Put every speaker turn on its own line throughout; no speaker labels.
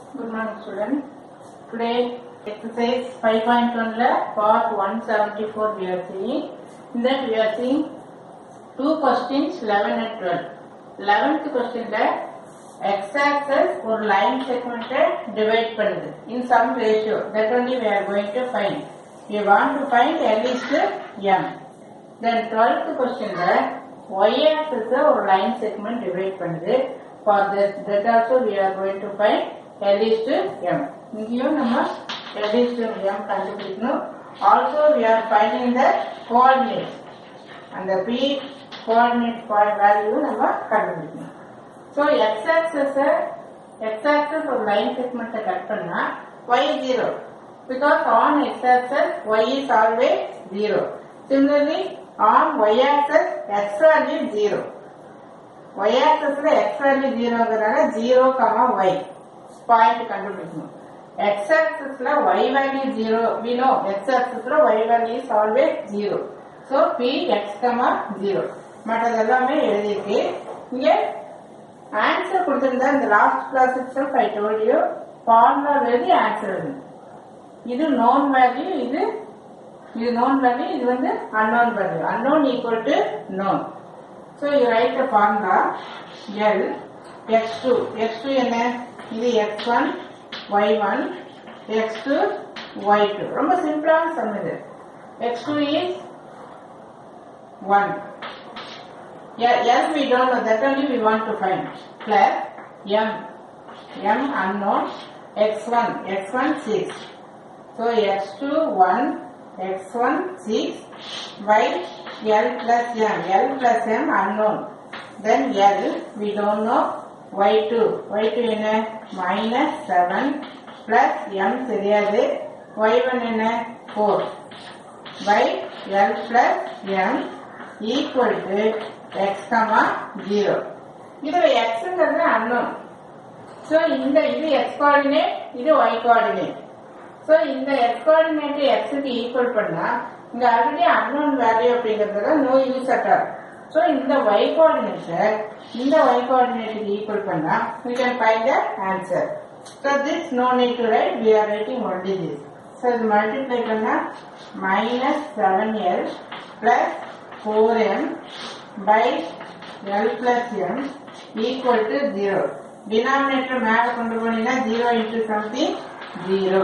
Good morning students. Today exercise 5.1 la part 174 we are seeing. In that we are seeing two questions 11 and 12. 11th question la x-axis ஒரு line segment divide பண்ணுது in some ratio that only we are going to find. We want to find L is to M. Then 12th question la y-axis ஒரு line segment divide பண்ணுது. For this, that also we are going to find L is to M. இங்கேயும் நம்ம L is to M கண்டுபிடிக்கணும். Also we are finding the coordinates. அந்த P coordinate value நம்ம கண்டுபிடிக்கணும். So x axis x axis ஒரு line segment cut பண்ணா y zero because on x axis y is always zero. Similarly on y axis x value zero. y axisல x value ஜீரோங்கிறனால zero comma y point கண்டுபிடிக்கணும் x axisல y value zero we know x axisல y value is always zero so p x comma zero மற்றது எல்லாமே எழுதியிருக்கு இங்க answer கொடுத்திருந்தா இந்த last class itself I told you formula எழுதி ஆன்சர் எழுது இது நோன் வேல்யூ இது இது நோன் வேல்யூ இது வந்து unknown value unknown equal to known So you write the formula L x2 x2 என்ன இது x1 y1 x2 y2 ரொம்ப சிம்பிளான சம் இது x2 is 1 Yeah, L we don't know that only we want to find plus M M unknown x1 x1 6 so x2 1 x1 6 by L plus M. L plus M unknown. Then L we don't know. Y2. Y2 என்ன minus 7 plus M தெரியாது. Y1 என்ன 4 by L plus M equal to x comma 0. இதுல xங்கிறது unknown. So இந்த இது x coordinate இது y coordinate. So இந்த x coordinate எக்ஸுக்கு equal பண்ணா இங்க ஆல்ரெடி அன்னோன் வேல்யூ அப்படிங்கிறதுல no use at all so இந்த ஒய் கோஆர்டினேட்டை இந்த ஒய் கோஆர்டினேட்டுக்கு ஈக்குவல் பண்ணா we can find the answer so this no need to write we are writing only this so இது multiply பண்ணா minus 7l plus 4m by l plus m equal to 0 denominator மேல கொண்டு போனீங்கன்னா 0 into something 0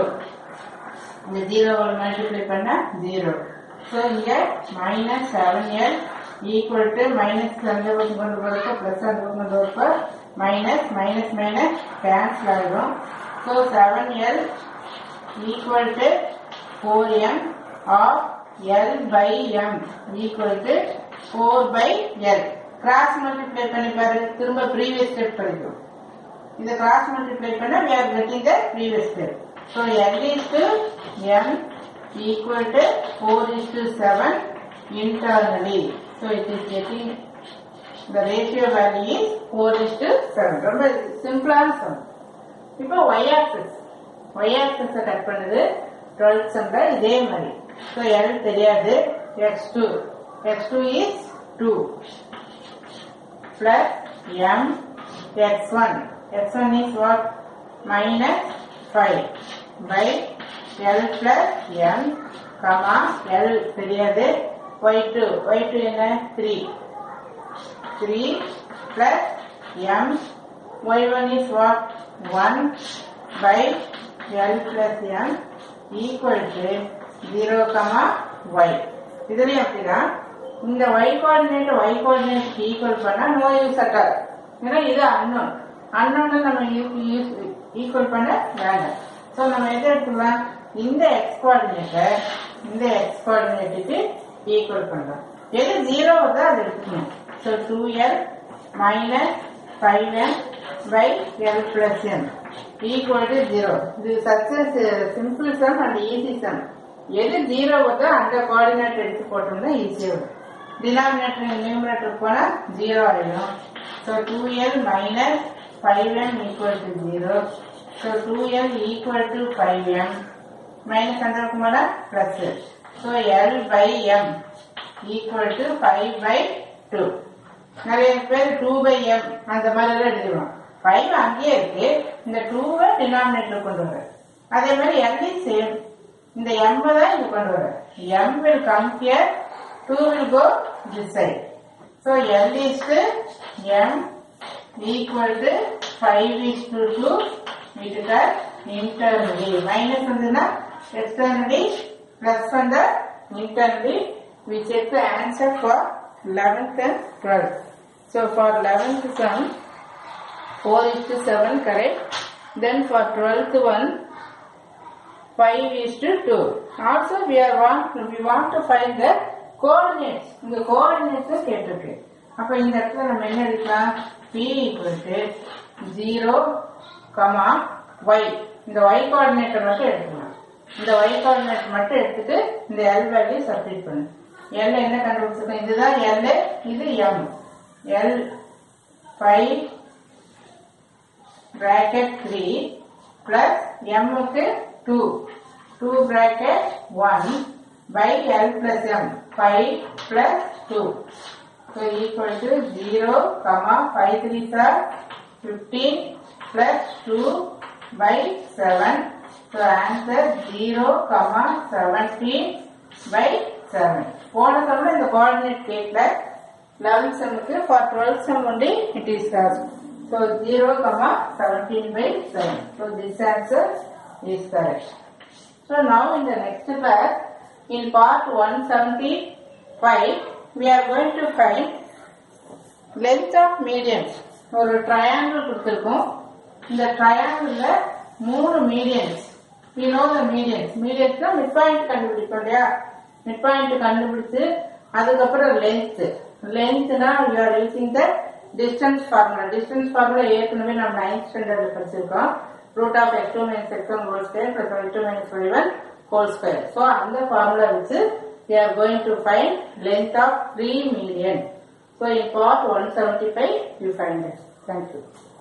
இந்த ஜீரோவோட multiply பண்ணா zero so இங்க minus seven L equal to minus அந்த பக்கம் கொண்டு போறப்ப பிளஸ் அந்த பக்கம் கொண்டு வரப்ப மைனஸ் மைனஸ் மைனஸ் கேன்சல் ஆகிடும் so seven L equal to four M of L by M equal to four by L cross multiply பண்ணி பாருங்க திரும்ப ப்ரீவியஸ் ஸ்டெப் படிக்கும் இந்த கிராஸ் மல்டிப்ளை பண்ணா we are getting the previous step so l is to m equal to 4 is to 7 internally so it is getting the ratio value is 4 is to 7 ரொம்ப சிம்பிளான some இப்போ y axis y axis cut பண்ணுது 12th சம்ல இதே மாதிரி so l தெரியாது x2 x2 is 2 plus m x1 x1 is what minus 5 by L plus M comma L தெரியாது y2 y2 என்ன 3 3 plus M y1 is what 1 by L plus M equal to 0 comma y இதுலயும் அப்படிதான் இந்த y coordinate y coordinate equal பண்ணா no use at all ஏன்னா இது unknown அன்னோன்னு நம்ம use equal பண்ண வேண்டாம் ஸோ நம்ம எதை எடுத்துக்கலாம் இந்த எக்ஸ் கோஆர்டினேட்டை இந்த எக்ஸ் கோஆர்டினேட்டுக்கு ஈக்குவல் பண்ணலாம் எது ஜீரோ தான் அது எடுக்கணும் so two L minus five M by L plus M equal to zero இது success simple sum and easy sum எது ஜீரோ வருதோ அந்த கோஆர்டினேட் எடுத்து போட்டோம்னா ஈஸியாக வரும் டினாமினேட்டர் நியூமினேட்டர் போனால் ஜீரோ ஆயிடும் so two L minus 5m equal to 0. So 2m equal to 5m minus under kumala plus. So L by m equal to 5 by 2. நிறைய பேர் 2 by m அந்த மாதிரி எல்லாம் எழுதிடுவோம் ஃபைவ் அங்கேயே இருக்கு இந்த டூவை டினாமினேட்டர் கொண்டு வர அதே மாதிரி எல்இ சேம் இந்த எம் தான் இங்க கொண்டு வர M will come here two will go this side so L is to M equal to five is to two வீட்டுக்கு இன்டர்னலி மைனஸ் வந்துன்னா எக்ஸ்டர்னலி பிளஸ் வந்த internally we check the answer for 11th and 12th. So for 11th sum, 4 is to 7 correct. Then for 12th one, 5 is to 2. Also we are want we want to find the coordinates. இந்த coordinates கேட்டிருக்கு அப்ப இந்த இடத்துல நம்ம என்ன எடுக்கலாம் p equal to 0, comma y. இந்த y coordinate மட்டும் எடுத்துக்கலாம் இந்த y coordinate மட்டும் எடுத்துட்டு இந்த l வேல்யூ சப்ஸ்டிட் பண்ணு L என்ன கண்டுபிடிச்சிருக்கோம் இதுதான் L இது M L 5 bracket 3 plus M க்கு 2 2 bracket 1 by L plus M 5 plus 2 so equal to 0 comma 5 3 are 15 plus 2 by 7 so answer 0 comma 17 by 7 போன சம்ல இந்த கோஆர்டினேட் கேட்கல 11 சம்முக்கு for 12 sum only it is asked so 0 comma 17 by 7 so this answer is correct so now in the next class in part 175 we are going to find length of medians ஒரு triangle கொடுத்துருக்கோம் இந்த ட்ரையாங்கிள்ல மூணு medians we know the medians மீடியன்ஸ்னா mid point கண்டுபிடிப்போம் இல்லையா mid point கண்டுபிடிச்சு அதுக்கப்புறம் லென்த் லென்த்னா you are using the distance formula distance formula ஏற்கனவே நம்ம நைன்த் ஸ்டாண்டர்ட்ல படிச்சிருக்கோம் root of x two minus x one whole square plus y two minus y one whole square so அந்த ஃபார்முலா வச்சு we are going to find length of 3 million. So in part 175 you find it. Thank you.